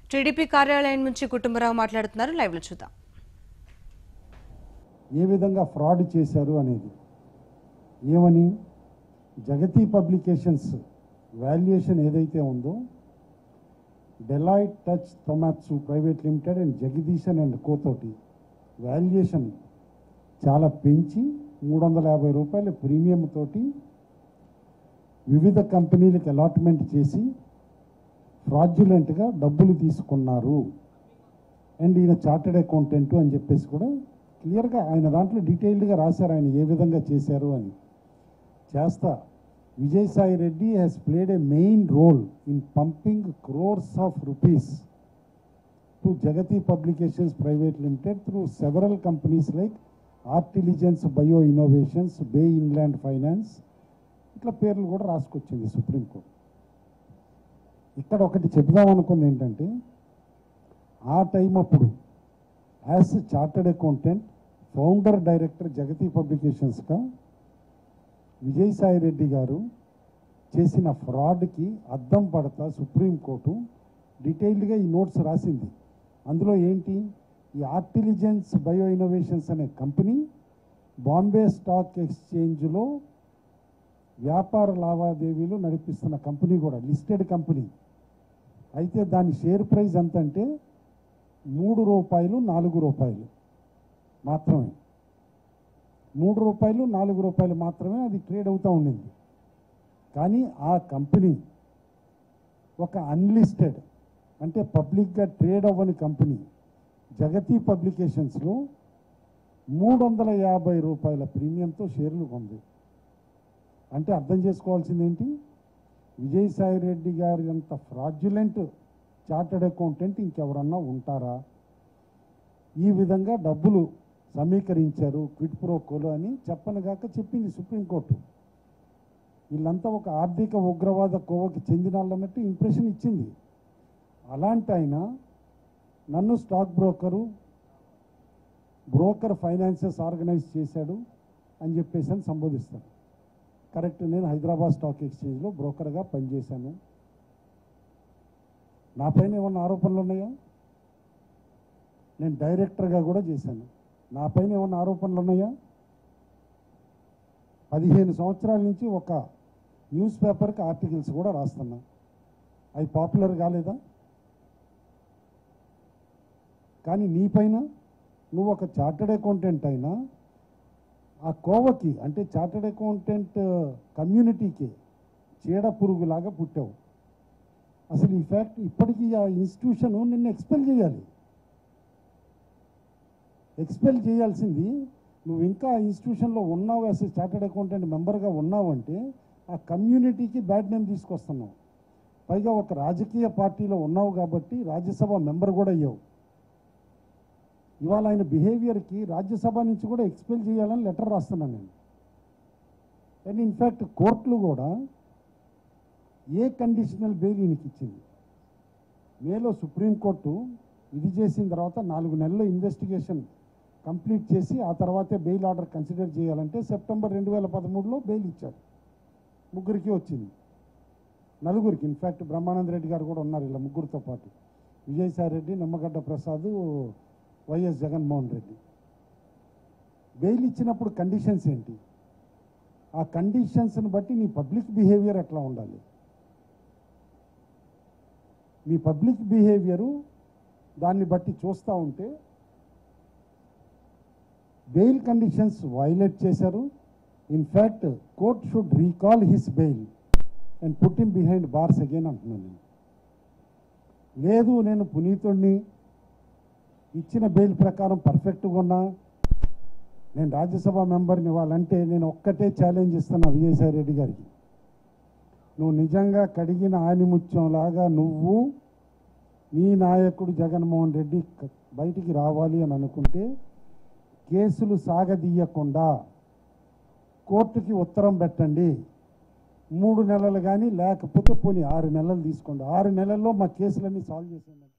TDP కార్యాలయం నుంచి కుటుంబరావు మాట్లాడుతున్నారు లైవ్ లో చూద్దాం ఏ విధంగా ఫ్రాడ్ చేశారు అనేది ఏమని జగతి పబ్లికేషన్స్ వాల్యుయేషన్ ఏదైతే ఉందో Deloitte Touche Tohmatsu private limited and Jagadeesan and కోతోటి వాల్యుయేషన్ చాలా పెంచి మూడు వందల యాభై రూపాయల ప్రీమియం తోటి వివిధ కంపెనీలకు అలాట్మెంట్ చేసి ఫ్రాడ్యులెంట్గా డబ్బులు తీసుకున్నారు అండ్ ఈయన చార్టెడ్ అకౌంటెంట్ అని చెప్పేసి కూడా క్లియర్గా ఆయన దాంట్లో డీటెయిల్డ్గా రాశారు ఆయన ఏ విధంగా చేశారు అని చేస్తా Vijayasai Reddy has played a main role in pumping crores of rupees to Jagati publications private limited through several companies like Artilligence bio innovations bay inland finance ఇట్లా పేర్లు కూడా రాసుకొచ్చింది సుప్రీంకోర్టు ఇక్కడ ఒకటి చెప్దాం అనుకుంది ఏంటంటే ఆ టైం అప్పుడు as chartered accountant founder director Jagati పబ్లికేషన్స్గా విజయసాయి రెడ్డి గారు చేసిన ఫ్రాడ్కి అద్దం పడతా సుప్రీంకోర్టు డీటెయిల్డ్గా ఈ నోట్స్ రాసింది అందులో ఏంటి ఈ ఆర్టిలిజెన్స్ బయో ఇన్నోవేషన్స్ అనే కంపెనీ బాంబే స్టాక్ ఎక్స్చేంజ్లో వ్యాపార లావాదేవీలు నడిపిస్తున్న కంపెనీ కూడా లిస్టెడ్ కంపెనీ అయితే దాని షేర్ ప్రైస్ ఎంత అంటే మూడు రూపాయలు నాలుగు రూపాయలు మాత్రమే మూడు రూపాయలు నాలుగు రూపాయలు మాత్రమే అది ట్రేడ్ అవుతూ ఉండింది కానీ ఆ కంపెనీ ఒక అన్లిస్టెడ్ అంటే పబ్లిక్గా ట్రేడ్ అవ్వని కంపెనీ జగతి పబ్లికేషన్స్లో మూడు వందల యాభై రూపాయల ప్రీమియంతో షేర్లు కొంది అంటే అర్థం చేసుకోవాల్సింది ఏంటి విజయసాయి రెడ్డి గారి అంత ఫ్రాడ్యులెంట్ చార్టెడ్ అకౌంటెంట్ ఇంకెవరన్నా ఉంటారా ఈ విధంగా డబ్బులు సమీకరించారు క్విట్ ప్రోకోలు అని చెప్పనగాక చెప్పింది సుప్రీంకోర్టు వీళ్ళంతా ఒక ఆర్థిక ఉగ్రవాద కోవకి చెందిన వాళ్ళు అన్నట్టు ఇంప్రెషన్ ఇచ్చింది అలాంటి ఆయన నన్ను stock broker broker finances organise చేశాడు అని చెప్పేసి అని సంబోధిస్తాను కరెక్ట్ నేను హైదరాబాద్ స్టాక్ ఎక్స్చేంజ్లో బ్రోకర్గా పనిచేశాను నా పైన ఏమన్నా ఆరోపణలు ఉన్నాయా నేను డైరెక్టర్గా కూడా చేశాను నా పైన ఏమన్నా ఆరోపణలు ఉన్నాయా పదిహేను సంవత్సరాల నుంచి ఒక న్యూస్ పేపర్కి ఆర్టికల్స్ కూడా రాస్తున్నా అవి పాపులర్ కాలేదా కానీ నీ పైన నువ్వు ఒక చార్టెడ్ అకౌంటెంట్ అయినా ఆ కోవకి అంటే చార్టెడ్ అకౌంటెంట్ కమ్యూనిటీకి చీడ పురుగులాగా పుట్టావు అసలు ఈ ఫ్యాక్ట్ ఇప్పటికీ ఆ ఇన్స్టిట్యూషన్ నిన్ను ఎక్స్పెల్ చేయాలి ఎక్స్పెల్ చేయాల్సింది నువ్వు ఇంకా ఆ ఇన్స్టిట్యూషన్లో ఉన్నావు యాజ్ చార్టెడ్ అకౌంటెంట్ మెంబర్గా ఉన్నావు అంటే ఆ కమ్యూనిటీకి బ్యాడ్ నేమ్ తీసుకొస్తున్నావు పైగా ఒక రాజకీయ పార్టీలో ఉన్నావు కాబట్టి రాజ్యసభ మెంబర్ కూడా అయ్యావు ఇవాళ ఆయన బిహేవియర్కి రాజ్యసభ నుంచి కూడా ఎక్స్పెల్ చేయాలని లెటర్ రాస్తున్నాను నేను అండ్ ఇన్ఫ్యాక్ట్ కోర్టులు కూడా ఏ కండిషనల్ బెయిల్ ఈయనకి ఇచ్చింది మేలో సుప్రీంకోర్టు ఇది చేసిన తర్వాత నాలుగు నెలల ఇన్వెస్టిగేషన్ కంప్లీట్ చేసి ఆ తర్వాతే బెయిల్ ఆర్డర్ కన్సిడర్ చేయాలంటే సెప్టెంబర్ రెండు వేల పదమూడులో బెయిల్ ఇచ్చారు ముగ్గురికి వచ్చింది నలుగురికి ఇన్ఫ్యాక్ట్ బ్రహ్మానంద రెడ్డి గారు కూడా ఉన్నారు ఇలా ముగ్గురితో పాటు విజయసాయి రెడ్డి నిమ్మగడ్డ ప్రసాద్ వైఎస్ జగన్మోహన్ రెడ్డి బెయిల్ ఇచ్చినప్పుడు కండిషన్స్ ఏంటి ఆ కండిషన్స్ని బట్టి నీ పబ్లిక్ బిహేవియర్ ఎట్లా ఉండాలి మీ పబ్లిక్ బిహేవియరు దాన్ని బట్టి చూస్తూ ఉంటే బెయిల్ కండిషన్స్ వైలేట్ చేశారు in fact court should recall his bail and put him behind bars again అంటున్నాను నేను లేదు నేను పునీతుడిని ఇచ్చిన బెయిల్ ప్రకారం పర్ఫెక్ట్గా ఉన్నా నేను రాజ్యసభ మెంబర్ని ఇవ్వాలంటే నేను ఒక్కటే ఛాలెంజ్ ఇస్తున్నా విజయసాయి రెడ్డి గారికి నువ్వు నిజంగా కడిగిన ఆనిముత్యంలాగా నువ్వు నీ నాయకుడు జగన్మోహన్ రెడ్డి క- బయటికి రావాలి అని అనుకుంటే కేసులు సాగదీయకుండా కోర్టుకి ఉత్తరం పెట్టండి మూడు నెలలు కానీ లేకపోతే పోనీ ఆరు నెలలు తీసుకోండి ఆరు నెలల్లో మా కేసులన్నీ సాల్వ్ చేసేయండి